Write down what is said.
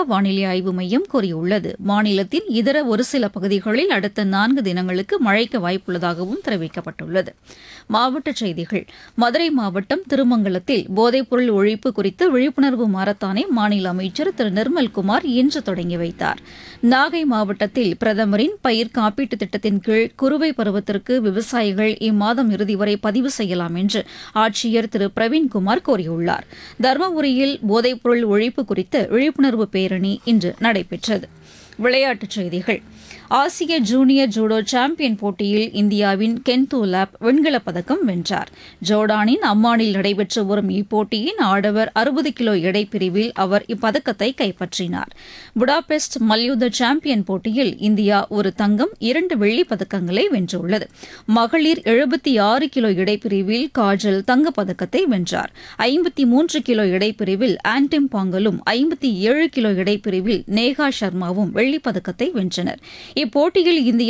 வானிலை ஆய்வு மையம் கூறியுள்ளது மாநிலத்தின் இதர ஒரு சில பகுதிகளில் அடுத்த நான்கு தினங்களுக்கு மழைக்கு வாய்ப்புள்ளதாகவும் தெரிவிக்கப்பட்டுள்ளது மாவட்டச் செய்திகள் மதுரை மாவட்டம் திருமங்கலத்தில் போதைப்பொருள் ஒழிப்பு குறித்து விழிப்புணர்வு மாரத்தானை மாநில அமைச்சர் திரு நிர்மல்குமார் இன்று தொடங்கி வைத்தார் நாகை மாவட்டத்தில் பிரதமரின் பயிர் காப்பீட்டுத் திட்டத்தின் கீழ் குறுவை பருவத்திற்கு விவசாயிகள் இம்மாதம் இறுதி வரை பதிவு செய்யலாம் என்று ஆட்சியர் திரு பிரவீன்குமார் கூறியுள்ளார் தருமபுரியில் போதைப்பொருள் ஒழிப்பு குறித்து விழிப்புணர்வு பேரணி இன்று நடைபெற்றது விளையாட்டுச் செய்திகள் ஆசிய ஜூனியர் ஜூடோ சாம்பியன் போட்டியில் இந்தியாவின் கென்து லேப் வெண்கலப் பதக்கம் வென்றார் ஜோர்டானின் அம்மானில் நடைபெற்று வரும் இப்போட்டியின் ஆடவர் அறுபது கிலோ எடை பிரிவில் அவர் இப்பதக்கத்தை கைப்பற்றினார் புடாபெஸ்ட் மல்யுத்த சாம்பியன் போட்டியில் இந்தியா ஒரு தங்கம் இரண்டு வெள்ளிப் பதக்கங்களை வென்றுள்ளது மகளிர் எழுபத்தி ஆறு கிலோ எடைப்பிரிவில் காஜல் தங்கப்பதக்கத்தை வென்றார் ஐம்பத்தி மூன்று கிலோ எடைப்பிரிவில் ஆன்டிம் பாங்கலும் ஐம்பத்தி ஏழு கிலோ எடைப்பிரிவில் நேகா சர்மாவும் வெள்ளிப் பதக்கத்தை வென்றனர் இப்போட்டியில் இந்தியா